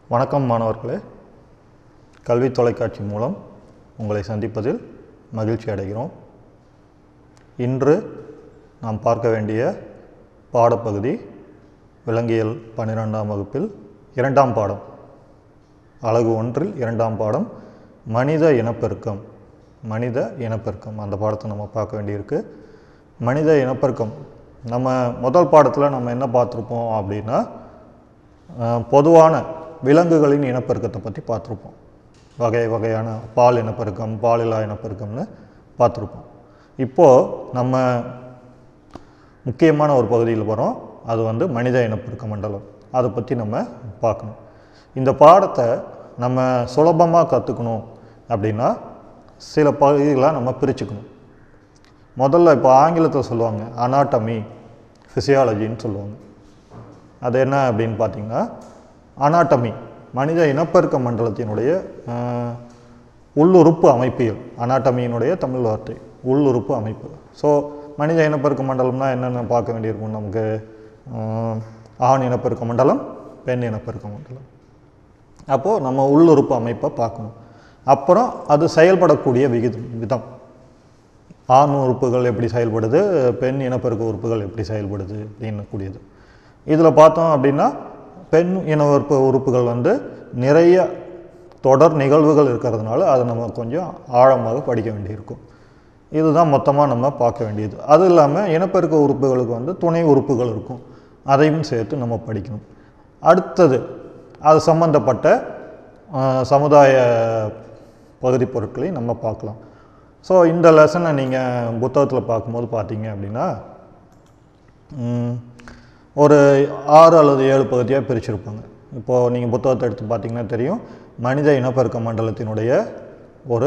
வணக்கம் மாணவர்களே கல்வி தொலைக்காட்சி மூலம் உங்களை சந்திப்பதில் மகிழ்ச்சி அடைகிறோம் இன்று நாம் பார்க்க வேண்டிய பாடப்பகுதி விலங்கியல் பன்னிரெண்டாம் வகுப்பில் இரண்டாம் பாடம் அலகு ஒன்றில் இரண்டாம் பாடம் மனித இனப்பெருக்கம் மனித இனப்பெருக்கம் அந்த பாடத்தை நம்ம பார்க்க வேண்டியிருக்கு மனித இனப்பெருக்கம் நம்ம முதல் பாடத்தில் நம்ம என்ன பார்த்துருப்போம் அப்படின்னா அஹ், பொதுவான விலங்குகளின் இனப்பெருக்கத்தை பற்றி பார்த்துருப்போம் வகை வகையான பால் இனப்பெருக்கம் பாலில்லா இனப்பெருக்கம்னு பார்த்துருப்போம் இப்போது நம்ம முக்கியமான ஒரு பகுதியில் வரோம் அது வந்து மனித இனப்பெருக்க மண்டலம் அதை பற்றி நம்ம பார்க்கணும் இந்த பாடத்தை நம்ம சுலபமாக கற்றுக்கணும் அப்படின்னா சில பகுதிகளாக நம்ம பிரிச்சுக்கணும் முதல்ல இப்போ ஆங்கிலத்தில் சொல்லுவாங்க அனாட்டமி ஃபிசியாலஜின்னு சொல்லுவாங்க அது என்ன அப்படின்னு பார்த்தீங்கன்னா அனாட்டமி மனித இனப்பெருக்க மண்டலத்தினுடைய ஆஹ், உள்ளுறுப்பு அமைப்பியல் அனாட்டமியினுடைய தமிழ் வார்த்தை உள்ளுறுப்பு அமைப்பு ஸோ மனித இனப்பெருக்க மண்டலம்னா என்னென்ன பார்க்க வேண்டியிருக்கும் நமக்கு ஆஹ், ஆண் இனப்பெருக்க மண்டலம் பெண் இனப்பெருக்க மண்டலம் அப்போது நம்ம உள்ளுறுப்பு அமைப்பை பார்க்கணும் அப்புறம் அது செயல்படக்கூடிய விகிதம் விதம் ஆண் உறுப்புகள் எப்படி செயல்படுது பெண் இனப்பெருக்க உறுப்புகள் எப்படி செயல்படுது அப்படின்னு கூடியது இதில் பார்த்தோம் அப்படின்னா பெண் இனப்பெருக்க உறுப்புகள் வந்து நிறைய தொடர் நிகழ்வுகள் இருக்கிறதுனால அதை நம்ம கொஞ்சம் ஆழமாக படிக்க வேண்டியிருக்கும் இதுதான் மொத்தமாக நம்ம பார்க்க வேண்டியது அது இல்லாமல் இனப்பெருக்க உறுப்புகளுக்கு வந்து துணை உறுப்புகள் இருக்கும் அதையும் சேர்த்து நம்ம படிக்கணும் அடுத்தது அது சம்பந்தப்பட்ட ஆஹ், சமுதாய பகுதி பொருட்களை நம்ம பார்க்கலாம் ஸோ இந்த லெசனை நீங்கள் புத்தகத்தில் பார்க்கும்போது பார்த்தீங்க அப்படின்னா ம், ஒரு ஆறு அல்லது ஏழு பகுதியாக பிரிச்சிருப்பாங்க இப்போது நீங்கள் புத்தகத்தை எடுத்து பார்த்தீங்கன்னா தெரியும் மனித இனப்பெருக்க மண்டலத்தினுடைய ஒரு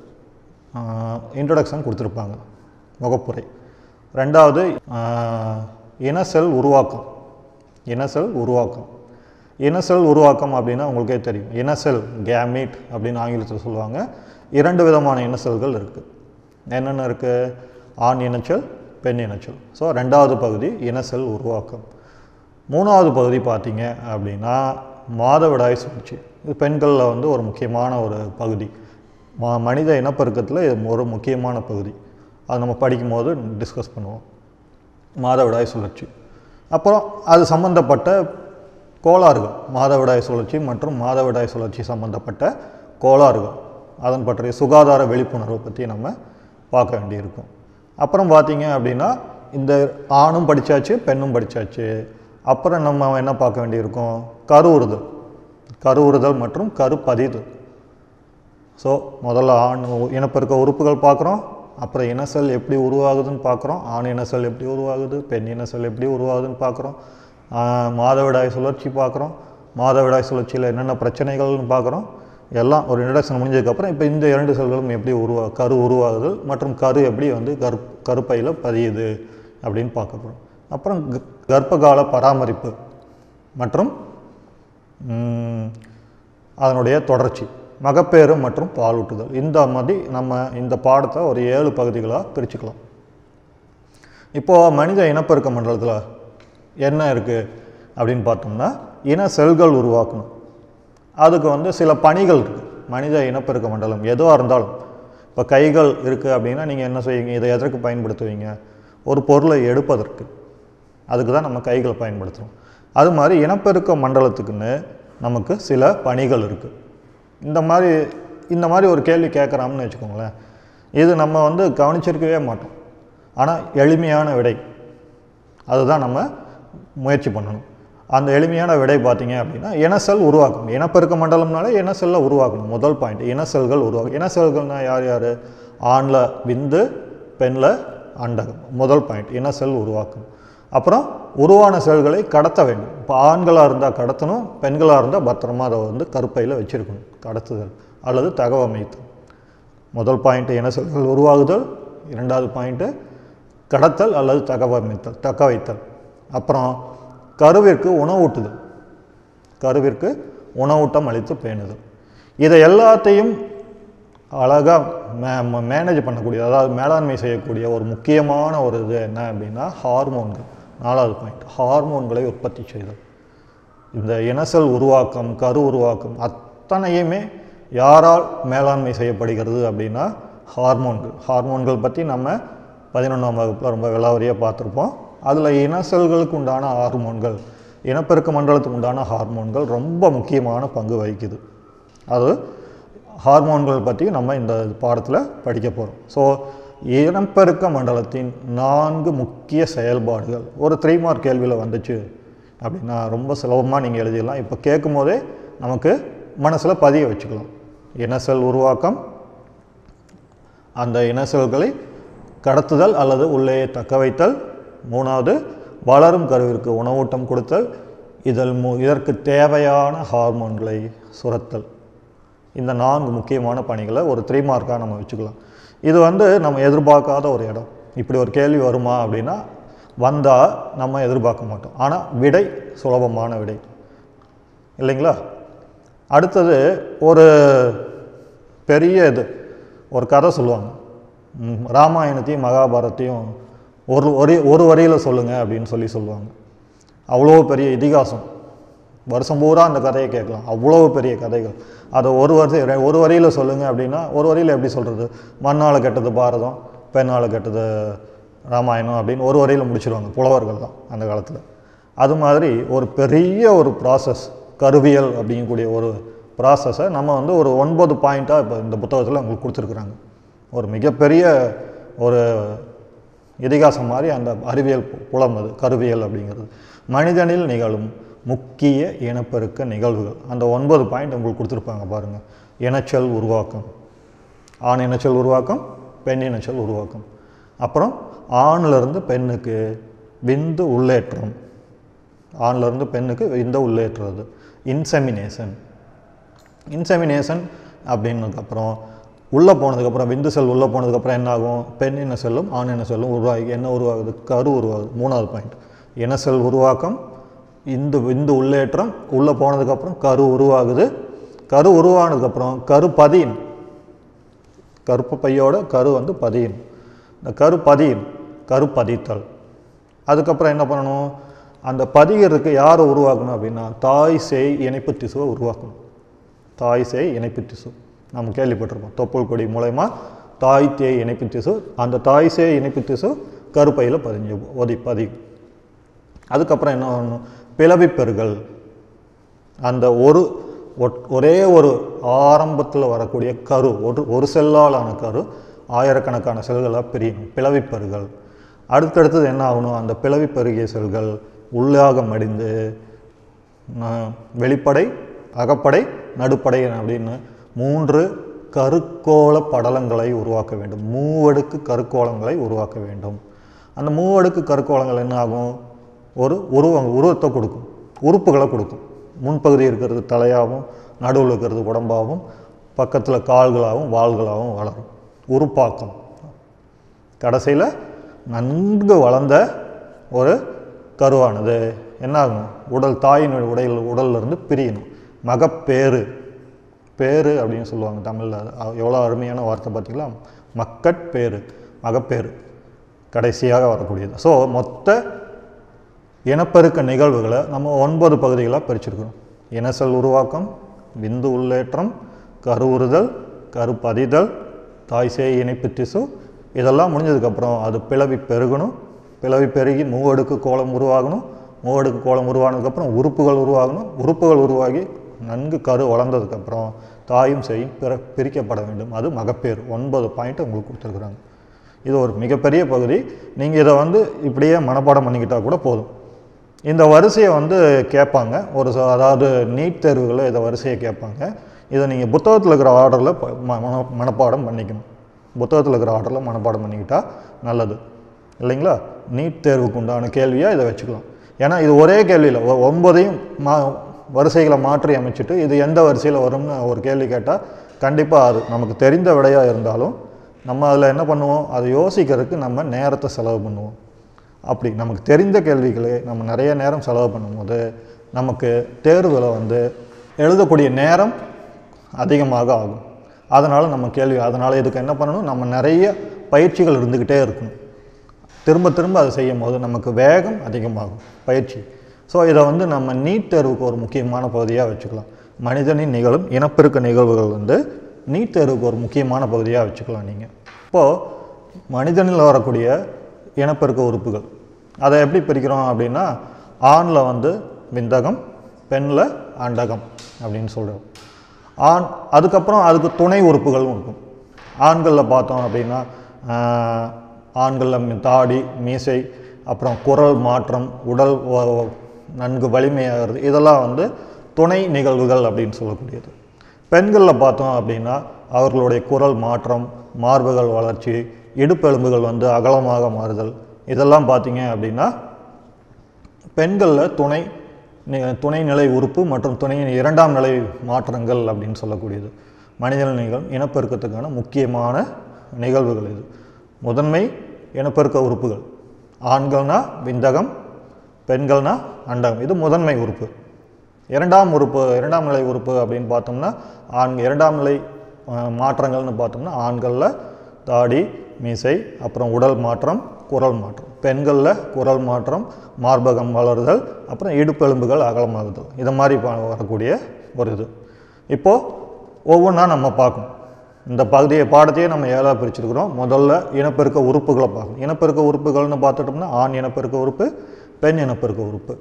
இன்ட்ரடக்ஷன் கொடுத்துருப்பாங்க முகப்புரை ரெண்டாவது ஆஹ், இனசெல் உருவாக்கம் இனசெல் உருவாக்கம் இனசெல் உருவாக்கம் அப்படின்னா உங்களுக்கே தெரியும் இனசெல் கேமீட் அப்படின்னு ஆங்கிலத்தில் சொல்லுவாங்க இரண்டு விதமான இனசெல்கள் இருக்குது என்னென்ன இருக்குது ஆண் இனச்சல் பெண் இனச்சல் ஸோ ரெண்டாவது பகுதி இனசெல் உருவாக்கம் மூணாவது பகுதி பார்த்தீங்க அப்படின்னா மாதவிடாய் சுழற்சி இது பெண்களில் வந்து ஒரு முக்கியமான ஒரு பகுதி ம மனித இனப்பெருக்கத்தில் இது ஒரு முக்கியமான பகுதி அது நம்ம படிக்கும்போது டிஸ்கஸ் பண்ணுவோம் மாதவிடாய் சுழற்சி அப்புறம் அது சம்பந்தப்பட்ட கோளாறுகள் மாதவிடாய் சுழற்சி மற்றும் மாதவிடாய் சுழற்சி சம்பந்தப்பட்ட கோளாறுகள் அதன் பற்றிய சுகாதார விழிப்புணர்வை பற்றி நம்ம பார்க்க வேண்டியிருக்கும் அப்புறம் பார்த்தீங்க அப்படின்னா இந்த ஆணும் படித்தாச்சு பெண்ணும் படித்தாச்சு அப்புறம் நம்ம என்ன பார்க்க வேண்டியிருக்கும் கருவுறுதல் கருவுறுதல் மற்றும் கருப்பதிதல் ஸோ முதல்ல ஆண் உ- இனப்பெருக்க உறுப்புகள் பார்க்குறோம் அப்புறம் இனசெல் எப்படி உருவாகுதுன்னு பார்க்குறோம் ஆண் இனசெல் எப்படி உருவாகுது பெண் இனசெல் எப்படி உருவாகுதுன்னு பார்க்குறோம் மாதவிடாய் சுழற்சி பார்க்குறோம் மாதவிடாய் சுழற்சியில் என்னென்ன பிரச்சனைகள்னு பார்க்குறோம் எல்லாம் ஒரு இன்ட்ரடக்ஷன் முடிஞ்சதுக்கப்புறம் இப்போ இந்த இரண்டு செல்களும் எப்படி உருவா கரு உருவாகுதல் மற்றும் கரு எப்படி வந்து கர் கருப்பையில் பதியுது அப்படின்னு பார்க்க போகிறோம் அப்புறம் க- கர்ப்பகால பராமரிப்பு மற்றும் ம், அதனுடைய தொடர்ச்சி மகப்பேறு மற்றும் பாலூட்டுதல் இந்த மாதிரி நம்ம இந்த பாடத்தை ஒரு ஏழு பகுதிகளாக பிரிச்சுக்கலாம் இப்போது மனித இனப்பெருக்க மண்டலத்தில் என்ன இருக்குது அப்படின்னு பார்த்தோம்னா இன செல்கள் உருவாக்கணும் அதுக்கு வந்து சில பணிகள் இருக்குது மனித இனப்பெருக்க மண்டலம் எதுவாக இருந்தாலும் இப்போ கைகள் இருக்குது அப்படின்னா நீங்கள் என்ன செய்வீங்க இதை எதற்கு பயன்படுத்துவீங்க ஒரு பொருளை எடுப்பதற்கு அதுக்கு தான் நம்ம கைகளை பயன்படுத்துகிறோம் அது மாதிரி இனப்பெருக்க மண்டலத்துக்குன்னு நமக்கு சில பணிகள் இருக்குது இந்த மாதிரி இந்த மாதிரி ஒரு கேள்வி கேட்குறாம்னு வச்சுக்கோங்களேன் இது நம்ம வந்து கவனிச்சிருக்கவே மாட்டோம் ஆனால் எளிமையான விடை அதுதான் நம்ம முயற்சி பண்ணணும் அந்த எளிமையான விடை பார்த்தீங்க அப்படின்னா இனசெல் உருவாக்கணும் இனப்பெருக்க மண்டலம்னாலே இனசெல்லை உருவாக்கணும் முதல் பாயிண்ட் இனசெல்கள் உருவாக்கும் இனசெல்கள்னா யார் யார் ஆணில் விந்து பெண்ணில் அண்டகம் முதல் பாயிண்ட் இனசெல் உருவாக்கணும் அப்புறம் உருவான செல்களை கடத்த வேண்டும் இப்போ ஆண்களாக இருந்தால் கடத்தணும் பெண்களாக இருந்தால் பத்திரமா அதை வந்து கருப்பையில் வச்சிருக்கணும் கடத்துதல் அல்லது தகவமைத்தல் முதல் பாயிண்ட் இன செல்கள் உருவாகுதல் இரண்டாவது பாயிண்ட்டு கடத்தல் அல்லது தகவமைத்தல் தக்க வைத்தல் அப்புறம் கருவிற்கு உணவூட்டுதல் கருவிற்கு உணவூட்டம் அளித்து பேணுதல் இதை எல்லாத்தையும் அழகாக மே மேனேஜ் பண்ணக்கூடிய அதாவது மேலாண்மை செய்யக்கூடிய ஒரு முக்கியமான ஒரு இது என்ன அப்படின்னா ஹார்மோன்கள் நாலாவது பாயிண்ட் ஹார்மோன்களை உற்பத்தி செய்தல் இந்த இனசெல் உருவாக்கம் கரு உருவாக்கம் அத்தனையுமே யாரால் மேலாண்மை செய்யப்படுகிறது அப்படின்னா ஹார்மோன்கள் ஹார்மோன்கள் பற்றி நம்ம பதினொன்றாம் வகுப்பில் ரொம்ப விலாவரியாக பார்த்துருப்போம் அதில் இன செல்களுக்கு உண்டான ஹார்மோன்கள் இனப்பெருக்க மண்டலத்துக்கு உண்டான ஹார்மோன்கள் ரொம்ப முக்கியமான பங்கு வகிக்குது அது ஹார்மோன்கள் பற்றி நம்ம இந்த பாடத்தில் படிக்க போகிறோம் ஸோ இனப்பெருக்க மண்டலத்தின் நான்கு முக்கிய செயல்பாடுகள் ஒரு த்ரீ மார்க் கேள்வியில் வந்துச்சு அப்படின்னா ரொம்ப சுலபமாக நீங்கள் எழுதிடலாம் இப்போ கேட்கும் போதே நமக்கு மனசில் பதிய வச்சுக்கலாம் இனசெல் உருவாக்கம் அந்த இனசெல்களை கடத்துதல் அல்லது உள்ளே தக்க வைத்தல் மூணாவது வளரும் கருவிற்கு உணவூட்டம் கொடுத்தல் இதில் மு இதற்கு தேவையான ஹார்மோன்களை சுரத்தல் இந்த நான்கு முக்கியமான பணிகளை ஒரு த்ரீ மார்க்காக நம்ம வச்சுக்கலாம் இது வந்து நம்ம எதிர்பார்க்காத ஒரு இடம் இப்படி ஒரு கேள்வி வருமா அப்படின்னா வந்தால் நம்ம எதிர்பார்க்க மாட்டோம் ஆனால் விடை சுலபமான விடை இல்லைங்களா அடுத்தது ஒரு பெரிய இது ஒரு கதை சொல்லுவாங்க ம், ராமாயணத்தையும் மகாபாரத்தையும் ஒரு ஒரு ஒரு வரியில் சொல்லுங்கள் அப்படின்னு சொல்லி சொல்லுவாங்க அவ்வளோ பெரிய இதிகாசம் வருஷம் பூரா அந்த கதையை கேட்கலாம் அவ்வளோ பெரிய கதைகள் அதை ஒரு வருஷம் ரெ- ஒரு வரியில் சொல்லுங்கள் அப்படின்னா ஒரு வரியில் எப்படி சொல்கிறது மண்ணால் கெட்டது பாரதம் பெண்ணால் கெட்டது ராமாயணம் அப்படின்னு ஒரு வரியில் முடிச்சிருவாங்க புலவர்கள் தான் அந்த காலத்தில் அது மாதிரி ஒரு பெரிய ஒரு ப்ராசஸ் கருவியல் அப்படிங்கக்கூடிய ஒரு ப்ராசஸை நம்ம வந்து ஒரு ஒன்பது பாயிண்ட்டாக இப்போ இந்த புத்தகத்தில் உங்களுக்கு கொடுத்துருக்குறாங்க ஒரு மிகப்பெரிய ஒரு இதிகாசம் மாதிரி அந்த அறிவியல் பு- புலம் அது கருவியல் அப்படிங்கிறது மனிதனில் நிகழும் முக்கிய இனப்பெருக்க நிகழ்வுகள் அந்த ஒன்பது பாயிண்ட் உங்களுக்கு கொடுத்துருப்பாங்க பாருங்கள் இனச்சல் உருவாக்கம் ஆண் இனச்சல் உருவாக்கம் பெண் இனச்சல் உருவாக்கம் அப்புறம் ஆணிலிருந்து பெண்ணுக்கு விந்து உள்ளேற்றம் ஆணிலிருந்து பெண்ணுக்கு விந்து உள்ளேற்றுறது இன்செமினேஷன் இன்செமினேஷன் அப்படின்னதுக்கப்புறம் உள்ளே போனதுக்கப்புறம் விந்து செல் உள்ளே போனதுக்கப்புறம் என்ன ஆகும் பெண் இன செல்லும் ஆண் இன செல்லும் உருவாகி என்ன உருவாகுது கரு உருவாகுது மூணாவது பாயிண்ட் இன செல் உருவாக்கம் இந்த விந்து உள்ளேற்றம் உள்ளே போனதுக்கப்புறம் கரு உருவாகுது கரு உருவானதுக்கப்புறம் கரு பதியும் கருப்பு பையோட கரு வந்து பதியும் இந்த கரு பதியும் கரு பதித்தல் அதுக்கப்புறம் என்ன பண்ணணும் அந்த பதிகிறதுக்கு யாரை உருவாக்கணும் அப்படின்னா தாய் சேய் இணைப்பு திசுவை உருவாக்கணும் தாய் சேய் இணைப்பு திசு நம்ம கேள்விப்பட்டிருப்போம் தொப்புள் கொடி மூலயமா தாய் தேய் இணைப்பு திசு அந்த தாய் சேய் இணைப்பு திசு கருப்பையில் பதிஞ்சு ஒதி பதி அதுக்கப்புறம் என்ன பண்ணணும் பிளவிப்பெருகள் அந்த ஒரு ஒட்- ஒரே ஒரு ஆரம்பத்தில் வரக்கூடிய கரு ஒரு ஒரு செல்லாலான கரு ஆயிரக்கணக்கான செல்களாக பிரியணும் பிளவிப்பெருகள் அடுத்தடுத்தது என்ன ஆகணும் அந்த பிளவிப்பெருகிய செல்கள் உள்ளாக மடிந்து ந- வெளிப்படை அகப்படை நடுப்படை அப்படின்னு மூன்று கருக்கோள படலங்களை உருவாக்க வேண்டும் மூவடுக்கு கருக்கோளங்களை உருவாக்க வேண்டும் அந்த மூவடுக்கு கருக்கோளங்கள் என்ன ஆகும் ஒரு உருவம் உருவத்தை கொடுக்கும் உறுப்புகளை கொடுக்கும் முன்பகுதி இருக்கிறது தலையாகவும் நடுவில் இருக்கிறது உடம்பாகவும் பக்கத்தில் கால்களாகவும் வாள்களாகவும் வளரும் உருப்பாக்கம் கடைசியில் நன்கு வளர்ந்த ஒரு கருவானது என்னாகும் உடல் தாயின் உடையில் உடல்ல இருந்து பிரியணும் மகப்பேறு பேரு அப்படின்னு சொல்லுவாங்க தமிழில் எவ்வளோ அருமையான வார்த்தை பார்த்தீங்களா மக்கட்பேறு மகப்பேறு கடைசியாக வரக்கூடியது ஸோ மொத்த இனப்பெருக்க நிகழ்வுகளை நம்ம ஒன்பது பகுதிகளாக பிரிச்சிருக்கிறோம் இனசல் உருவாக்கம் விந்து உள்ளேற்றம் கருவுறுதல் கருப்பதிதல் தாய்சேய் இணைப்பு திசு இதெல்லாம் முடிஞ்சதுக்கப்புறம் அது பிளவி பெருகணும் பிளவி பெருகி மூவடுக்கு கோலம் உருவாகணும் மூவடுக்கு கோலம் உருவானதுக்கப்புறம் உறுப்புகள் உருவாகணும் உறுப்புகள் உருவாகி நன்கு கரு வளர்ந்ததுக்கப்புறம் தாயும் செய்யும் பிற பிரிக்கப்பட வேண்டும் அது மகப்பேறு ஒன்பது பாயிண்ட் உங்களுக்கு கொடுத்துருக்குறாங்க இது ஒரு மிகப்பெரிய பகுதி நீங்கள் இதை வந்து இப்படியே மனப்பாடம் பண்ணிக்கிட்டால் கூட போதும் இந்த வரிசையை வந்து கேட்பாங்க ஒரு ச- அதாவது நீட் தேர்வுகளில் இதை வரிசையை கேட்பாங்க இதை நீங்கள் புத்தகத்தில் இருக்கிற ஆர்டரில் மன மனப்பாடம் பண்ணிக்கணும் புத்தகத்தில் இருக்கிற ஆர்டரில் மனப்பாடம் பண்ணிக்கிட்டா நல்லது இல்லைங்களா நீட் தேர்வுக்கு உண்டான கேள்வியாக இதை வச்சுக்கலாம் ஏன்னா இது ஒரே கேள்வியில் ஒன்பதையும் மா வரிசைகளை மாற்றி அமைச்சிட்டு இது எந்த வரிசையில் வரும்னு ஒரு கேள்வி கேட்டால் கண்டிப்பாக அது நமக்கு தெரிந்த விடையாக இருந்தாலும் நம்ம அதில் என்ன பண்ணுவோம் அதை யோசிக்கிறதுக்கு நம்ம நேரத்தை செலவு பண்ணுவோம் அப்படி நமக்கு தெரிந்த கேள்விகளே நம்ம நிறைய நேரம் செலவு பண்ணும்போது நமக்கு தேர்வில் வந்து எழுதக்கூடிய நேரம் அதிகமாக ஆகும் அதனால் நம்ம கேள்வி அதனால் இதுக்கு என்ன பண்ணணும் நம்ம நிறைய பயிற்சிகள் இருந்துக்கிட்டே இருக்கணும் திரும்ப திரும்ப அதை செய்யும் போது நமக்கு வேகம் அதிகமாகும் பயிற்சி ஸோ இதை வந்து நம்ம நீட் தேர்வுக்கு ஒரு முக்கியமான பகுதியாக வச்சுக்கலாம் மனிதனின் நிகழும் இனப்பெருக்க நிகழ்வுகள் வந்து நீட் தேர்வுக்கு ஒரு முக்கியமான பகுதியாக வச்சுக்கலாம் நீங்கள் இப்போது மனிதனில் வரக்கூடிய இனப்பெருக்க உறுப்புகள் அதை எப்படி பிரிக்கிறோம் அப்படின்னா ஆணில் வந்து விந்தகம் பெண்ணில் அண்டகம் அப்படின்னு சொல்கிறோம் ஆண் அதுக்கப்புறம் அதுக்கு துணை உறுப்புகளும் இருக்கும் ஆண்களில் பார்த்தோம் அப்படின்னா ஆஹ், ஆண்களில் மி- தாடி மீசை அப்புறம் குரல் மாற்றம் உடல் வ- வ- நன்கு வலிமையாகிறது இதெல்லாம் வந்து துணை நிகழ்வுகள் அப்படின்னு சொல்லக்கூடியது பெண்களில் பார்த்தோம் அப்படின்னா அவர்களுடைய குரல் மாற்றம் மார்புகள் வளர்ச்சி இடுப்பெலும்புகள் வந்து அகலமாக மாறுதல் இதெல்லாம் பார்த்தீங்க அப்படின்னா பெண்களில் துணை நி- துணைநிலை உறுப்பு மற்றும் துணை இரண்டாம் நிலை மாற்றங்கள் அப்படின்னு சொல்லக்கூடியது மனித நிகழ்வு இனப்பெருக்கத்துக்கான முக்கியமான நிகழ்வுகள் இது முதன்மை இனப்பெருக்க உறுப்புகள் ஆண்கள்னா விந்தகம் பெண்கள்னா அண்டகம் இது முதன்மை உறுப்பு இரண்டாம் உறுப்பு இரண்டாம் நிலை உறுப்பு அப்படின்னு பார்த்தோம்னா ஆண் இரண்டாம் நிலை அஹ், மாற்றங்கள்னு பார்த்தோம்னா ஆண்களில் தாடி மீசை அப்புறம் உடல் மாற்றம் குரல் மாற்றம் பெண்களில் குரல் மாற்றம் மார்பகம் வளருதல் அப்புறம் இடுப்பெலும்புகள் அகலமாகுதல் இது மாதிரி ப- வரக்கூடிய ஒரு இது இப்போது ஒவ்வொன்றா நம்ம பார்க்கணும் இந்த பகுதியை பாடத்தையே நம்ம ஏழாக பிரிச்சிருக்கிறோம் முதல்ல இனப்பெருக்க உறுப்புகளை பார்க்கணும் இனப்பெருக்க உறுப்புகள்னு பார்த்துட்டோம்னா ஆண் இனப்பெருக்க உறுப்பு பெண் இனப்பெருக்க உறுப்பு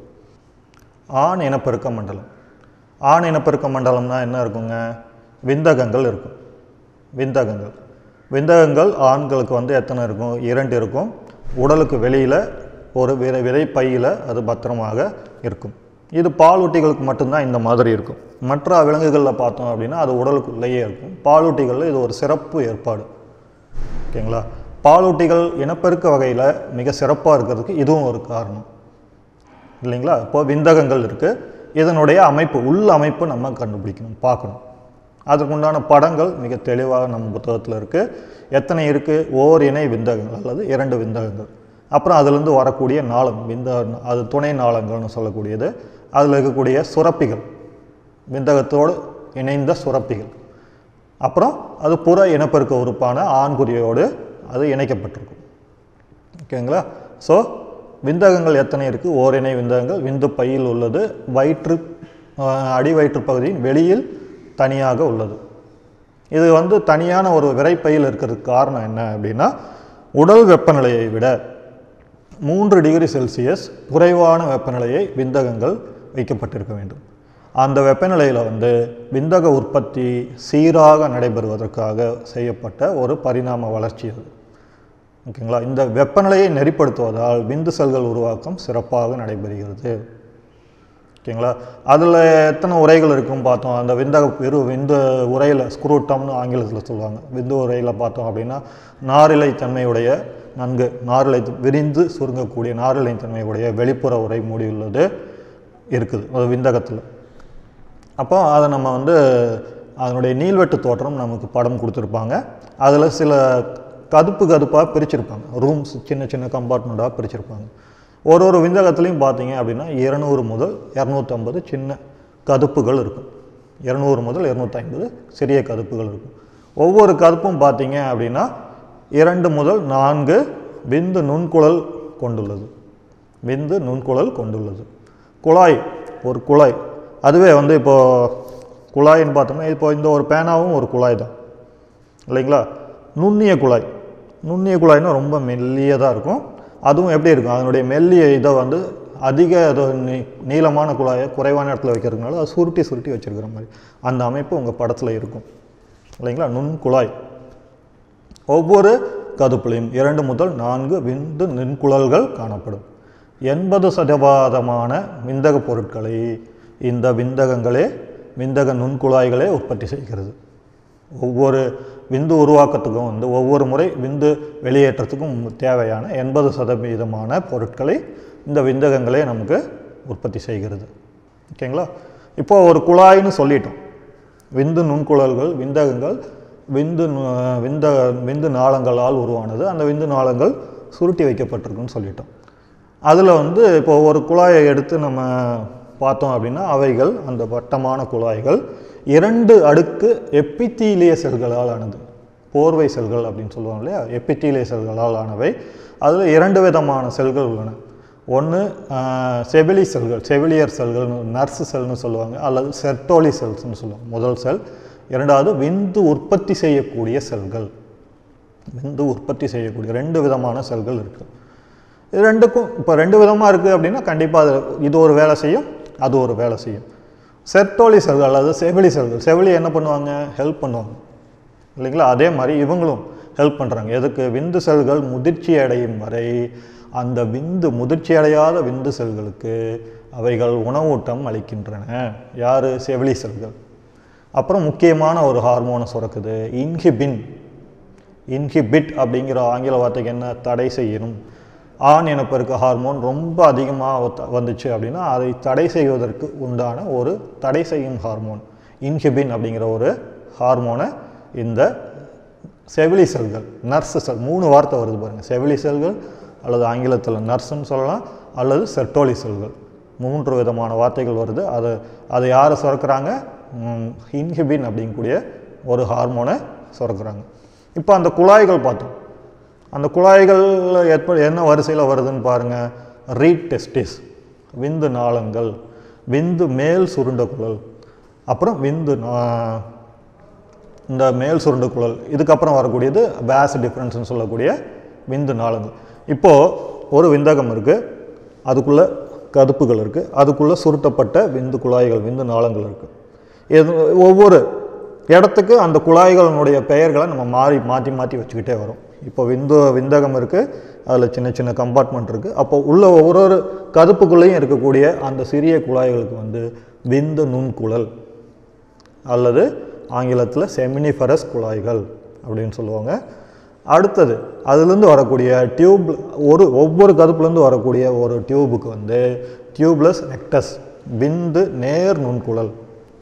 ஆண் இனப்பெருக்க மண்டலம் ஆண் இனப்பெருக்க மண்டலம்னா என்ன இருக்குங்க விந்தகங்கள் இருக்கும் விந்தகங்கள் விந்தகங்கள் ஆண்களுக்கு வந்து எத்தனை இருக்கும் இரண்டு இருக்கும் உடலுக்கு வெளியில் ஒரு விதை விதை பையில் அது பத்திரமாக இருக்கும் இது பாலூட்டிகளுக்கு மட்டும்தான் இந்த மாதிரி இருக்கும் மற்ற விலங்குகளில் பார்த்தோம் அப்படின்னா அது உடலுக்குள்ளேயே இருக்கும் பாலூட்டிகளில் இது ஒரு சிறப்பு ஏற்பாடு ஓகேங்களா பாலூட்டிகள் இனப்பெருக்க வகையில் மிக சிறப்பாக இருக்கிறதுக்கு இதுவும் ஒரு காரணம் இல்லைங்களா இப்போ விந்தகங்கள் இருக்குது இதனுடைய அமைப்பு உள் அமைப்பு நம்ம கண்டுபிடிக்கணும் பார்க்கணும் அதுக்குண்டான படங்கள் மிக தெளிவாக நம்ம புத்தகத்தில் இருக்குது எத்தனை இருக்குது ஓர் இணை விந்தகங்கள் அல்லது இரண்டு விந்தகங்கள் அப்புறம் அதுலேருந்து வரக்கூடிய நாளம் விந்த அது துணை நாளங்கள்னு சொல்லக்கூடியது அதில் இருக்கக்கூடிய சுரப்பிகள் விந்தகத்தோடு இணைந்த சுரப்பிகள் அப்புறம் அது புற இனப்பெருக்க உறுப்பான ஆண்குறியோடு அது இணைக்கப்பட்டிருக்கும் ஓகேங்களா ஸோ விந்தகங்கள் எத்தனை இருக்குது ஓரிணை விந்தகங்கள் விந்து பையில் உள்ளது வயிற்று ஆஹ், அடி வயிற்று பகுதியின் வெளியில் தனியாக உள்ளது இது வந்து தனியான ஒரு விரைப்பையில் இருக்கிறதுக்கு காரணம் என்ன அப்படின்னா உடல் வெப்பநிலையை விட மூன்று டிகிரி செல்சியஸ் குறைவான வெப்பநிலையை விந்தகங்கள் வைக்கப்பட்டிருக்க வேண்டும் அந்த வெப்பநிலையில் வந்து விந்தக உற்பத்தி சீராக நடைபெறுவதற்காக செய்யப்பட்ட ஒரு பரிணாம வளர்ச்சி அது ஓகேங்களா இந்த வெப்பநிலையை நெறிப்படுத்துவதால் விந்து செல்கள் உருவாக்கம் சிறப்பாக நடைபெறுகிறது ஓகேங்களா அதில் எத்தனை உரைகள் இருக்கும் பார்த்தோம் அந்த விந்தக பெரு விந்து உரையில் ஸ்க்ரூட்டம்னு ஆங்கிலத்தில் சொல்லுவாங்க விந்து உரையில் பார்த்தோம் அப்படின்னா நாரிலை தன்மையுடைய நன்கு நாரிலை விரிந்து சுருங்கக்கூடிய நாரிலை தன்மையுடைய வெளிப்புற உரை மூடியுள்ளது இருக்குது அது விந்தகத்தில் அப்போ அதை நம்ம வந்து அதனுடைய நீள்வெட்டு தோற்றம் நமக்கு படம் கொடுத்துருப்பாங்க அதில் சில கதுப்பு கதுப்பாக பிரிச்சிருப்பாங்க ரூம்ஸ் சின்ன சின்ன கம்பார்ட்மெண்ட்டாக பிரிச்சிருப்பாங்க ஒரு ஒரு விந்தகத்துலேயும் பார்த்தீங்க அப்படின்னா இருநூறு முதல் இரநூத்தம்பது சின்ன கதுப்புகள் இருக்கும் இரநூறு முதல் இரநூத்தைம்பது சிறிய கதுப்புகள் இருக்கும் ஒவ்வொரு கதுப்பும் பார்த்தீங்க அப்படின்னா இரண்டு முதல் நான்கு விந்து நுண்குழல் கொண்டுள்ளது விந்து நுண்குழல் கொண்டுள்ளது குழாய் ஒரு குழாய் அதுவே வந்து இப்போது குழாய்ன்னு பார்த்தோம்னா இப்போ இந்த ஒரு பேனாவும் ஒரு குழாய் தான் இல்லைங்களா நுண்ணிய குழாய் நுண்ணிய குழாய்னா ரொம்ப மெல்லியதாக இருக்கும் அதுவும் எப்படி இருக்கும் அதனுடைய மெல்லிய இதை வந்து அதிக அது நீ நீளமான குழாயை குறைவான இடத்துல வைக்கிறதுனால அது சுருட்டி சுருட்டி வச்சிருக்கிற மாதிரி அந்த அமைப்பு உங்கள் படத்தில் இருக்கும் இல்லைங்களா நுண் குழாய் ஒவ்வொரு கதுப்புலையும் இரண்டு முதல் நான்கு விந்து நுண்குழல்கள் காணப்படும் எண்பது சதவீதமான விந்தக பொருட்களை இந்த விந்தகங்களே விந்தக நுண்குழாய்களே உற்பத்தி செய்கிறது ஒவ்வொரு விந்து உருவாக்கத்துக்கும் வந்து ஒவ்வொரு முறை விந்து வெளியேற்றத்துக்கும் தேவையான எண்பது சதவீதமான பொருட்களை இந்த விந்தகங்களே நமக்கு உற்பத்தி செய்கிறது ஓகேங்களா இப்போ ஒரு குழாய்னு சொல்லிட்டோம் விந்து நுண்குழல்கள் விந்தகங்கள் விந்து நு- விந்த விந்து நாளங்களால் உருவானது அந்த விந்து நாளங்கள் சுருட்டி வைக்கப்பட்டிருக்குன்னு சொல்லிட்டோம் அதில் வந்து இப்போ ஒரு குழாயை எடுத்து நம்ம பார்த்தோம் அப்படின்னா அவைகள் அந்த வட்டமான குழாய்கள் இரண்டு அடுக்கு எப்பித்தீலிய செல்களால் ஆனது போர்வை செல்கள் அப்படின்னு சொல்லுவாங்க இல்லையா எப்பித்தீலிய செல்களால் ஆனவை அதில் இரண்டு விதமான செல்கள் உள்ளன ஒன்று செவிலி செல்கள் செவிலியர் செல்கள் நர்ஸ் செல்னு சொல்லுவாங்க அல்லது செர்டோலி செல்ஸ்னு சொல்லுவாங்க முதல் செல் இரண்டாவது விந்து உற்பத்தி செய்யக்கூடிய செல்கள் விந்து உற்பத்தி செய்யக்கூடிய ரெண்டு விதமான செல்கள் இருக்குது இது ரெண்டுக்கும் இப்போ ரெண்டு விதமாக இருக்குது அப்படின்னா கண்டிப்பாக அது இது ஒரு வேலை செய்யும் அது ஒரு வேலை செய்யும் செர்டோலி செல்கள் அல்லது செவிலி செல்கள் செவிலி என்ன பண்ணுவாங்க ஹெல்ப் பண்ணுவாங்க இல்லைங்களா அதே மாதிரி இவங்களும் ஹெல்ப் பண்ணுறாங்க எதுக்கு விந்து செல்கள் முதிர்ச்சி அடையும் வரை அந்த விந்து முதிர்ச்சி அடையாத விந்து செல்களுக்கு அவைகள் உணவூட்டம் அளிக்கின்றன யார் செவிலி செல்கள் அப்புறம் முக்கியமான ஒரு ஹார்மோனை சுரக்குது இன்ஹிபின் இன்ஹிபிட் அப்படிங்கிற ஆங்கில வார்த்தைக்கு என்ன தடை செய்யணும் ஆண் இனப்பெருக்க ஹார்மோன் ரொம்ப அதிகமாக வந்துச்சு அப்படின்னா அதை தடை செய்வதற்கு உண்டான ஒரு தடை செய்யும் ஹார்மோன் இன்ஹிபின் அப்படிங்கிற ஒரு ஹார்மோனை இந்த செவிலி செல்கள் நர்ஸ் செல் மூணு வார்த்தை வருது பாருங்கள் செவிலி செல்கள் அல்லது ஆங்கிலத்தில் நர்ஸ்ன்னு சொல்லலாம் அல்லது செர்டோலி செல்கள் மூன்று விதமான வார்த்தைகள் வருது அது அதை யார் சுரக்கிறாங்க இன்ஹிபின் அப்படிங்கக்கூடிய ஒரு ஹார்மோனை சுரக்கிறாங்க இப்போ அந்த குழாய்கள் பார்த்தோம் அந்த குழாய்களில் எப்ப என்ன வரிசையில் வருதுன்னு பாருங்கள் ரீட் டெஸ்டிஸ் விந்து நாளங்கள் விந்து மேல் சுருண்ட குழல் அப்புறம் விந்து நா- இந்த மேல் சுருண்டு குழல் இதுக்கப்புறம் வரக்கூடியது வேஸ் டிஃப்ரென்ஸ்னு சொல்லக்கூடிய விந்து நாளங்கள் இப்போது ஒரு விந்தகம் இருக்குது அதுக்குள்ளே கதுப்புகள் இருக்குது அதுக்குள்ளே சுருட்டப்பட்ட விந்து குழாய்கள் விந்து நாளங்கள் இருக்குது இது ஒவ்வொரு இடத்துக்கு அந்த குழாய்களினுடைய பெயர்களை நம்ம மாறி மாற்றி மாற்றி வச்சுக்கிட்டே வரோம் இப்போ விந்து விந்தகம் இருக்குது அதில் சின்ன சின்ன கம்பார்ட்மெண்ட் இருக்குது அப்போ உள்ள ஒவ்வொரு ஒரு கதுப்புக்குள்ளேயும் இருக்கக்கூடிய அந்த சிறிய குழாய்களுக்கு வந்து விந்து நுண்குழல் அல்லது ஆங்கிலத்தில் செமினிஃபரஸ் குழாய்கள் அப்படின்னு சொல்லுவாங்க அடுத்தது அதுலேருந்து வரக்கூடிய டியூப் ஒரு ஒவ்வொரு கதுப்புலேருந்து வரக்கூடிய ஒரு டியூபுக்கு வந்து டியூப்லெஸ் ரெக்டஸ் விந்து நேர் நுண்குழல்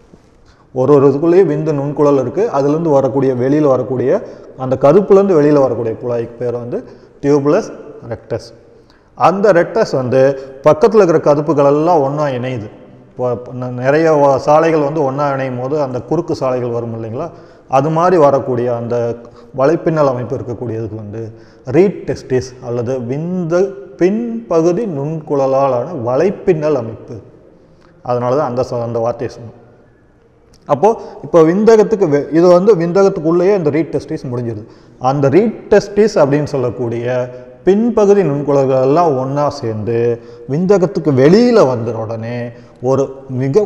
ஒரு ஒரு இதுக்குள்ளேயும் விந்து நுண்குழல் இருக்குது அதுலேருந்து வரக்கூடிய வெளியில் வரக்கூடிய அந்த கதுப்புலேருந்து வெளியில் வரக்கூடிய குழாய்க்கு பேர் வந்து டியூப்லெஸ் ரெக்டஸ் அந்த ரெக்டஸ் வந்து பக்கத்தில் இருக்கிற கதுப்புகள் எல்லாம் ஒன்றா இணையுது இப்போ இப்போ ந- நிறைய வ- சாலைகள் வந்து ஒன்றா இணையும் போது அந்த குறுக்கு சாலைகள் வரும் இல்லைங்களா அது மாதிரி வரக்கூடிய அந்த வலைப்பின்னல் அமைப்பு இருக்கக்கூடியதுக்கு வந்து ரீட் டெஸ்டிஸ் அல்லது விந்த பின்பகுதி நுண்குழலாலான வலைப்பின்னல் அமைப்பு அதனால தான் அந்த சொ- அந்த வார்த்தையை சொன்னோம் அப்போது இப்போ விந்தகத்துக்கு வெ- இது வந்து விந்தகத்துக்குள்ளேயே இந்த ரீட் டெஸ்டிஸ் முடிஞ்சிருது அந்த ரீட் டெஸ்டிஸ் அப்படின்னு சொல்லக்கூடிய பின்பகுதி நுண்குழல்கள் எல்லாம் ஒன்றா சேர்ந்து விந்தகத்துக்கு வெளியில் வந்த உடனே ஒரு மிக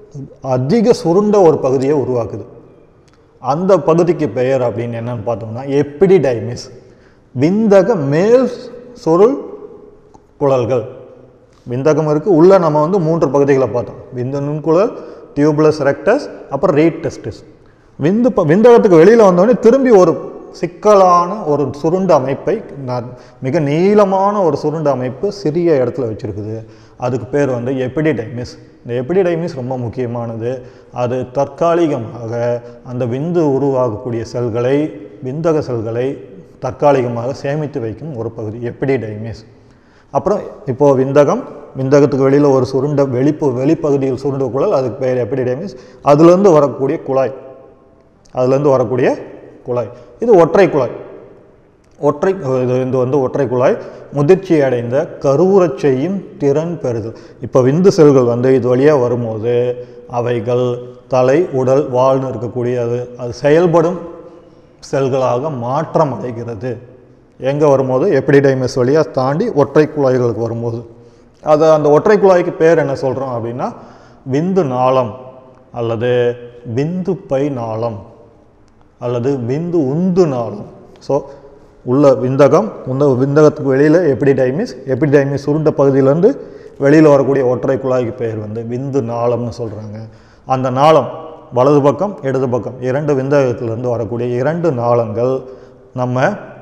அதிக சுருண்ட ஒரு பகுதியை உருவாக்குது அந்த பகுதிக்கு பெயர் அப்படின்னு என்னன்னு பார்த்தோம்னா எப்பிடிடைமிஸ் விந்தக மேல் சுருள் குழல்கள் விந்தகம் இருக்குது உள்ளே நம்ம வந்து மூன்று பகுதிகளை பார்த்தோம் விந்து நுண்குழல் டியூப்லஸ் ரெக்டஸ் அப்புறம் ரீட் டெஸ்டிஸ் விந்து ப விந்தகத்துக்கு வெளியில் வந்தோடனே திரும்பி ஒரு சிக்கலான ஒரு சுருண்ட அமைப்பை ந- மிக நீளமான ஒரு சுருண்ட அமைப்பு சிறிய இடத்துல வச்சுருக்குது அதுக்கு பேர் வந்து எபிடிடைமிஸ் இந்த எபிடிடைமிஸ் ரொம்ப முக்கியமானது அது தற்காலிகமாக அந்த விந்து உருவாகக்கூடிய செல்களை விந்தக செல்களை தற்காலிகமாக சேமித்து வைக்கும் ஒரு பகுதி எபிடிடைமிஸ் அப்புறம் இப்போது விந்தகம் விந்தகத்துக்கு வெளியில் ஒரு சுருண்ட வெளிப்பு வெளிப்பகுதியில் சுருண்ட குழல் அதுக்கு பேர் எபிடிடைமிஸ் அதுலேருந்து வரக்கூடிய குழாய் அதுலேருந்து வரக்கூடிய குழாய் இது ஒற்றை குழாய் ஒற்றை இது இது வந்து ஒற்றை குழாய் முதிர்ச்சி அடைந்த கருவுறச் செய்யும் திறன் பெறுதல் இப்போ விந்து செல்கள் வந்து இது வழியாக வரும்போது அவைகள் தலை உடல் வாழ்னு இருக்கக்கூடிய அது அது செயல்படும் செல்களாக மாற்றம் அடைகிறது எங்கே வரும்போது எப்பிடிடைமஸ் வழியாக தாண்டி ஒற்றை குழாய்களுக்கு வரும்போது அது அந்த ஒற்றை குழாய்க்கு பேர் என்ன சொல்கிறோம் அப்படின்னா விந்து நாளம் அல்லது விந்து பை நாளம் அல்லது விந்து உந்து நாளம் ஸோ உள்ள விந்தகம் உந்த விந்தகத்துக்கு வெளியில் எப்பிடிடைமிஸ் எப்பிடிடைமிஸ் சுருண்ட பகுதியிலேருந்து வெளியில் வரக்கூடிய ஒற்றை குழாய்க்கு பெயர் வந்து விந்து நாளம்னு சொல்கிறாங்க அந்த நாளம் வலது பக்கம் இடது பக்கம் இரண்டு விந்தகத்திலிருந்து வரக்கூடிய இரண்டு நாளங்கள் நம்ம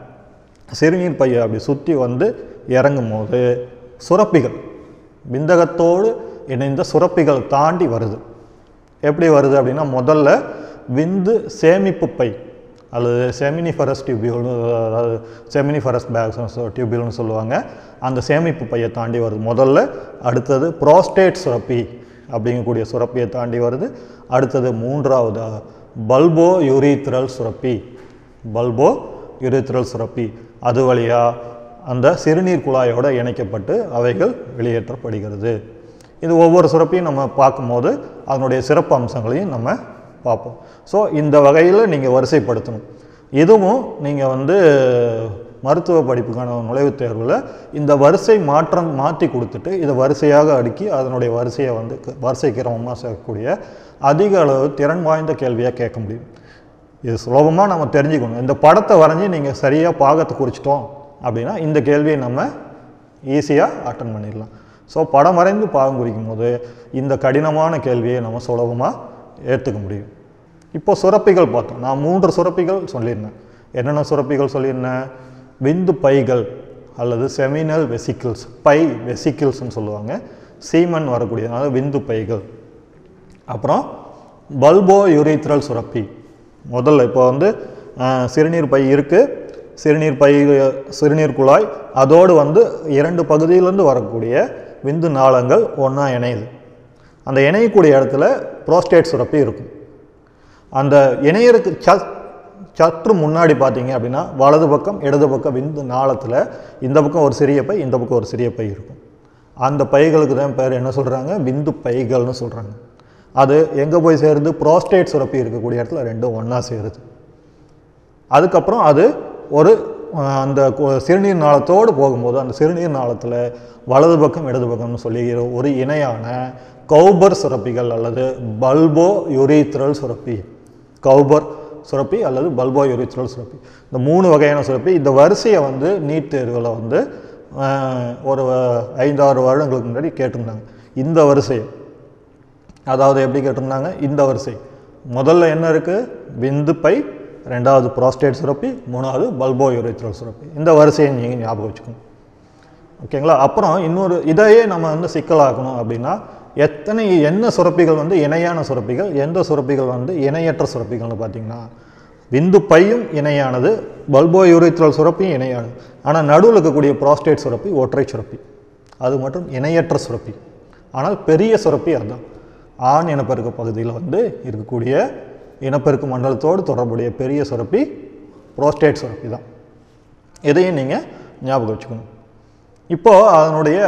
சிறுநீர் பையை அப்படி சுற்றி வந்து இறங்கும் போது சுரப்பிகள் விந்தகத்தோடு இணைந்த சுரப்பிகள் தாண்டி வருது எப்படி வருது அப்படின்னா முதல்ல விந்து சேமிப்பு பை அல்லது செமினிஃபரஸ் டியூபியூல்னு அதாவது செமினிஃபரஸ் பேக்ஸ் டியூபியூல்னு சொல்லுவாங்க அந்த சேமிப்பு பையை தாண்டி வருது முதல்ல அடுத்தது ப்ரோஸ்டேட் சுரப்பி அப்படிங்கக்கூடிய சுரப்பியை தாண்டி வருது அடுத்தது மூன்றாவது பல்போ யுரீத்ரல் சுரப்பி பல்போ யுரீத்ரல் சுரப்பி அது வழியாக அந்த சிறுநீர் குழாயோட இணைக்கப்பட்டு அவைகள் வெளியேற்றப்படுகிறது இது ஒவ்வொரு சுரப்பியும் நம்ம பார்க்கும்போது அதனுடைய சிறப்பு அம்சங்களையும் நம்ம பார்ப்போம் ஸோ இந்த வகையில் நீங்கள் வரிசைப்படுத்தணும் இதுவும் நீங்கள் வந்து மருத்துவ படிப்புக்கான நுழைவுத் தேர்வில் இந்த வரிசை மாற்றம் மாற்றி கொடுத்துட்டு இதை வரிசையாக அடுக்கி அதனுடைய வரிசையை வந்து க- வரிசை கிரமமாக சேர்க்கக்கூடிய அதிக அளவு திறன் வாய்ந்த கேள்வியாக கேட்க முடியும் இது சுலபமாக நம்ம தெரிஞ்சுக்கணும் இந்த படத்தை வரைஞ்சி நீங்கள் சரியாக பாகத்தை குறிச்சிட்டோம் அப்படின்னா இந்த கேள்வியை நம்ம ஈஸியாக அட்டன் பண்ணிடலாம் ஸோ படம் வரைந்து பாகம் குறிக்கும் போது இந்த கடினமான கேள்வியை நம்ம சுலபமாக ஏற்றுக்க முடியும் இப்போ சுரப்பிகள் பார்த்தோம் நான் மூன்று சுரப்பிகள் சொல்லியிருந்தேன் என்னென்ன சுரப்பிகள் சொல்லியிருந்தேன் விந்து பைகள் அல்லது செமினல் வெசிக்கிள்ஸ் பை வெசிக்கிள்ஸ்னு சொல்லுவாங்க சீமன் வரக்கூடிய அதாவது விந்து பைகள் அப்புறம் பல்போ யுரித்ரல் சுரப்பி முதல்ல இப்போ வந்து அஹ், சிறுநீர் பை இருக்குது சிறுநீர் பை சிறுநீர் குழாய் அதோடு வந்து இரண்டு பகுதியிலேருந்து வரக்கூடிய விந்து நாளங்கள் ஒன்றா இணையுது அந்த இணையக்கூடிய இடத்துல புரோஸ்டேட் சுரப்பி இருக்கும் அந்த இணையருக்கு ச சற்று முன்னாடி பார்த்தீங்க அப்படின்னா வலது பக்கம் இடது பக்கம் விந்து நாளத்தில் இந்த பக்கம் ஒரு சிறிய பை இந்த பக்கம் ஒரு சிறிய பை இருக்கும் அந்த பைகளுக்கு தான் பேர் என்ன சொல்கிறாங்க விந்து பைகள்னு சொல்கிறாங்க அது எங்கே போய் சேருது புரோஸ்டேட் சுரப்பி இருக்கக்கூடிய இடத்துல ரெண்டும் ஒன்றா சேருது அதுக்கப்புறம் அது ஒரு அஹ், அந்த கு- சிறுநீர் நாளத்தோடு போகும்போது அந்த சிறுநீர் நாளத்தில் வலது பக்கம் இடது பக்கம்னு சொல்லி ஒரு இணையான கௌபர் சுரப்பிகள் அல்லது பல்போ யுரீத்ரல் சுரப்பி கௌபர் சுரப்பி அல்லது பல்போ யுரீத்ரல் சுரப்பி இந்த மூணு வகையான சுரப்பி இந்த வரிசையை வந்து நீட் தேர்வில் வந்து அஹ், ஒரு ஐந்தாறு வருடங்களுக்கு முன்னாடி கேட்டிருந்தாங்க இந்த வரிசையை அதாவது எப்படி கேட்டிருந்தாங்க இந்த வரிசை முதல்ல என்ன இருக்குது விந்து பை ரெண்டாவது புரோஸ்டேட் சுரப்பி மூணாவது பல்போ யுரேத்ரல் சுரப்பி இந்த வரிசையை நீங்கள் ஞாபகம் வச்சுக்கணும் ஓகேங்களா அப்புறம் இன்னொரு இதையே நம்ம வந்து சிக்கலாக்கணும் அப்படின்னா எத்தனை என்ன சுரப்பிகள் வந்து இணையான சுரப்பிகள் எந்த சுரப்பிகள் வந்து இணையற்ற சுரப்பிகள்னு பார்த்தீங்கன்னா விந்து பையும் இணையானது பல்போ யூரித்ரல் சுரப்பியும் இணையானது ஆனால் நடுவில் இருக்கக்கூடிய புரோஸ்டேட் சுரப்பி ஒற்றை சுரப்பி அது மட்டும் இணையற்ற சுரப்பி ஆனால் பெரிய சுரப்பி அதுதான் ஆண் இனப்பெருக்க பகுதியில் வந்து இருக்கக்கூடிய இனப்பெருக்க மண்டலத்தோடு தொடர்புடைய பெரிய சுரப்பி புரோஸ்டேட் சுரப்பி தான் இதையும் நீங்கள் ஞாபகம் வச்சுக்கணும் இப்போது அதனுடைய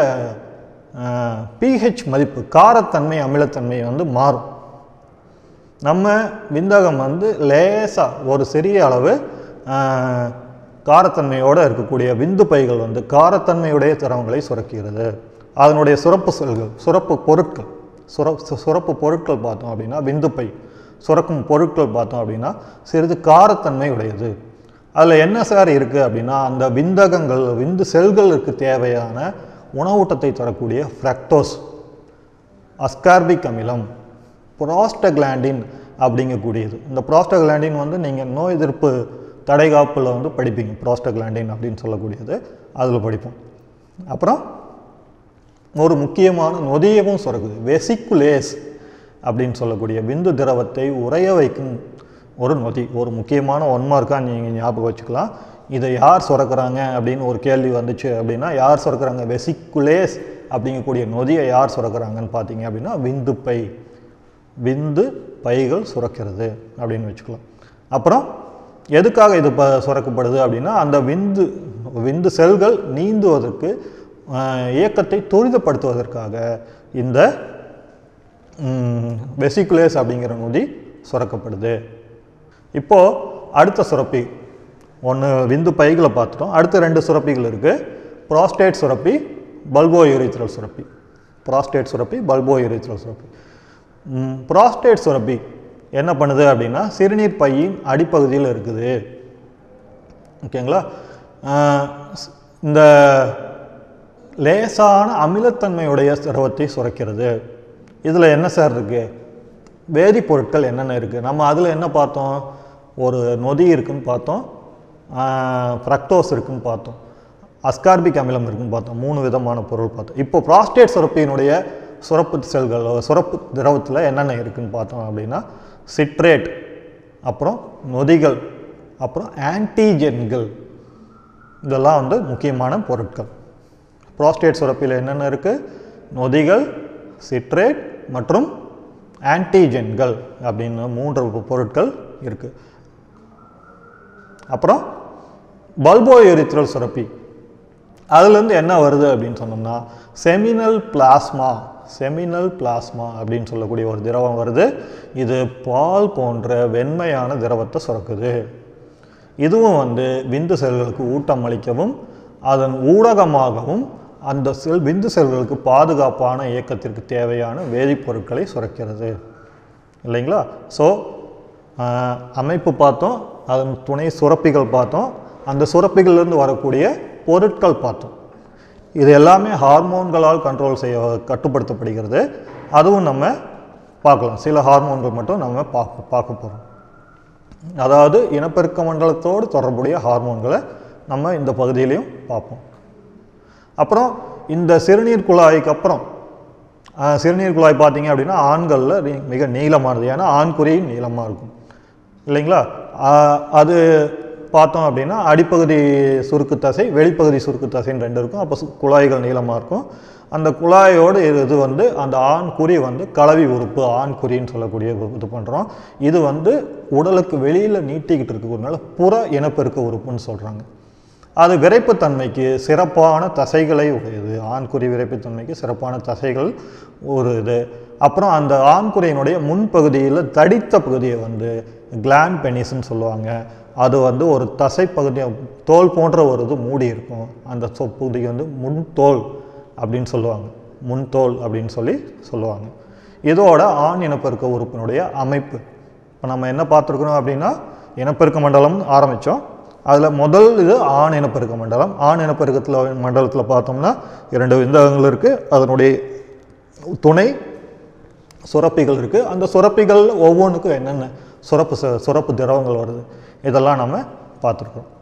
பிஹெச் மதிப்பு காரத்தன்மை அமிலத்தன்மை வந்து மாறும் நம்ம விந்தகம் வந்து லேசாக ஒரு சிறிய அளவு ஆஹ், காரத்தன்மையோடு இருக்கக்கூடிய விந்து பைகள் வந்து காரத்தன்மையுடைய திரவங்களை சுரக்கிறது அதனுடைய சுரப்பு செல்கள் சுரப்பு பொருட்கள் சுர சு- சுரப்பு பொருட்கள் பார்த்தோம் அப்படின்னா விந்து பை சுரக்கும் பொருட்கள் பார்த்தோம் அப்படின்னா சிறிது காரத்தன்மை உடையது அதில் என்ன சார் இருக்குது அப்படின்னா அந்த விந்தகங்கள் விந்து செல்களுக்கு தேவையான உணவூட்டத்தை தரக்கூடிய ஃப்ரக்டோஸ் அஸ்கார்பிக் அமிலம் புரோஸ்டகிளாண்டின் அப்படிங்கக்கூடியது இந்த புரோஸ்டகிளாண்டின் வந்து நீங்கள் நோய் எதிர்ப்பு தடைகாப்பில் வந்து படிப்பீங்க புரோஸ்டகிளாண்டின் அப்படின்னு சொல்லக்கூடியது அதில் படிப்போம் அப்புறம் ஒரு முக்கியமான நொதியவும் சுரக்குது வெசிக்குலேஸ் அப்படின்னு சொல்லக்கூடிய விந்து திரவத்தை உறைய வைக்கும் ஒரு நொதி ஒரு முக்கியமான ஒன் மார்க்காக நீங்கள் ஞாபகம் வச்சுக்கலாம் இதை யார் சுரக்கிறாங்க அப்படின்னு ஒரு கேள்வி வந்துச்சு அப்படின்னா யார் சுரக்கிறாங்க வெசிக்குலேஸ் அப்படிங்கக்கூடிய நொதியை யார் சுரக்கிறாங்கன்னு பார்த்தீங்க அப்படின்னா விந்து பை விந்து பைகள் சுரக்கிறது அப்படின்னு வச்சுக்கலாம் அப்புறம் எதுக்காக இது ப சுரக்கப்படுது அப்படின்னா அந்த விந்து விந்து செல்கள் நீந்துவதற்கு ஆஹ், இயக்கத்தை துரிதப்படுத்துவதற்காக இந்த வெசிகுலேஸ் அப்படிங்கிற நொதி சுரக்கப்படுது இப்போது அடுத்த சுரப்பி ஒன்று விந்து பைகளை பார்த்துட்டோம் அடுத்த ரெண்டு சுரப்பிகள் இருக்குது ப்ராஸ்டேட் சுரப்பி பல்போ யூரித்ரல் சுரப்பி ப்ராஸ்டேட் சுரப்பி பல்போ யூரித்ரல் சுரப்பி ப்ராஸ்டேட் சுரப்பி என்ன பண்ணுது அப்படின்னா சிறுநீர் பையின் அடிப்பகுதியில் இருக்குது ஓகேங்களா ஆஹ் ஸ்- இந்த லேசான அமிலத்தன்மையுடைய திரவத்தை சுரக்கிறது இதில் என்ன சார் இருக்குது வேதிப்பொருட்கள் என்னென்ன இருக்குது நம்ம அதில் என்ன பார்த்தோம் ஒரு நொதி இருக்குன்னு பார்த்தோம் ஃப்ரக்டோஸ் இருக்குன்னு பார்த்தோம் அஸ்கார்பிக் அமிலம் இருக்குன்னு பார்த்தோம் மூணு விதமான பொருள் பார்த்தோம் இப்போ ப்ராஸ்டேட் சுரப்பியினுடைய சுரப்பு செல்கள் சுரப்பு திரவத்தில் என்னென்ன இருக்குன்னு பார்த்தோம் அப்படின்னா சிட்ரேட் அப்புறம் நொதிகள் அப்புறம் ஆன்டிஜென்கள் இதெல்லாம் வந்து முக்கியமான பொருட்கள் ப்ராஸ்டேட் சுரப்பியில் என்னென்ன இருக்குது நொதிகள் சிட்ரேட் மற்றும் ஆன்டிஜென்கள் அப்படின்னு மூன்று பொ- பொருட்கள் இருக்குது அப்புறம் பல்போ எரித்ரல் சுரப்பி அதுலேருந்து என்ன வருது அப்படின்னு சொன்னோம்னா செமினல் பிளாஸ்மா செமினல் பிளாஸ்மா அப்படின்னு சொல்லக்கூடிய ஒரு திரவம் வருது இது பால் போன்ற வெண்மையான திரவத்தை சுரக்குது இதுவும் வந்து விந்து செல்களுக்கு ஊட்டம் அளிக்கவும் அதன் ஊடகமாகவும் அந்த செல் விந்து செல்களுக்கு பாதுகாப்பான இயக்கத்திற்கு தேவையான வேதிப்பொருட்களை சுரக்கிறது இல்லைங்களா ஸோ அமைப்பு பார்த்தோம் அதன் துணை சுரப்பிகள் பார்த்தோம் அந்த சுரப்பிகளிலிருந்து வரக்கூடிய பொருட்கள் பார்த்தோம் இது எல்லாமே ஹார்மோன்களால் கண்ட்ரோல் செய்ய கட்டுப்படுத்தப்படுகிறது அதுவும் நம்ம பார்க்கலாம் சில ஹார்மோன்கள் மட்டும் நம்ம பார்க்க பார்க்க போகிறோம் அதாவது இனப்பெருக்க மண்டலத்தோடு தொடர்புடைய ஹார்மோன்களை நம்ம இந்த பகுதியிலையும் பார்ப்போம் அப்புறம் இந்த சிறுநீர் குழாய்க்கு அப்புறம் ஆஹ், சிறுநீர் குழாய் பார்த்தீங்க அப்படின்னா ஆண்களில் நீ- மிக நீளமானது ஏன்னா ஆண் குறியும் நீளமாக இருக்கும் இல்லைங்களா ஆஹ், அது பார்த்தோம் அப்படின்னா அடிப்பகுதி சுருக்கு தசை வெளிப்பகுதி சுருக்கு தசைன்னு ரெண்டு இருக்கும் அப்போ சு- குழாய்கள் நீளமாக இருக்கும் அந்த குழாயோடு இது இது வந்து அந்த ஆண் குறி வந்து கலவி உறுப்பு ஆண் குறின்னு சொல்லக்கூடிய ஒரு இது பண்ணுறோம் இது வந்து உடலுக்கு வெளியில் நீட்டிக்கிட்டு இருக்கிறதுனால புற இனப்பெருக்க உறுப்புன்னு சொல்கிறாங்க அது விரைப்புத்தன்மைக்கு சிறப்பான தசைகளை உடையது ஆண்குறி விரைப்புத்தன்மைக்கு சிறப்பான தசைகள் ஒரு இது அப்புறம் அந்த ஆண்குறியினுடைய முன்பகுதியில் தடித்த பகுதியை வந்து கிளாண்ட் பெனிஸ்ன்னு சொல்லுவாங்க அது வந்து ஒரு தசை பகுதி தோல் போன்ற ஒரு இது மூடி இருக்கும் அந்த சொ- பகுதி வந்து முன்தோல் அப்படின்னு சொல்லுவாங்க முன்தோல் அப்படின்னு சொல்லி சொல்லுவாங்க இதோட ஆண் இனப்பெருக்க உறுப்பினுடைய அமைப்பு இப்போ நம்ம என்ன பார்த்துருக்குறோம் அப்படின்னா இனப்பெருக்க மண்டலம் ஆரம்பித்தோம் அதில் முதல் இது ஆண் இனப்பெருக்க மண்டலம் ஆண் இனப்பெருக்கத்தில் மண்டலத்தில் பார்த்தோம்னா இரண்டு விந்தகங்கள் இருக்குது அதனுடைய துணை சுரப்பிகள் இருக்குது அந்த சுரப்பிகள் ஒவ்வொன்றுக்கும் என்னென்ன சுரப்பு ச- சுரப்பு திரவங்கள் வருது இதெல்லாம் நம்ம பார்த்துருக்கோம்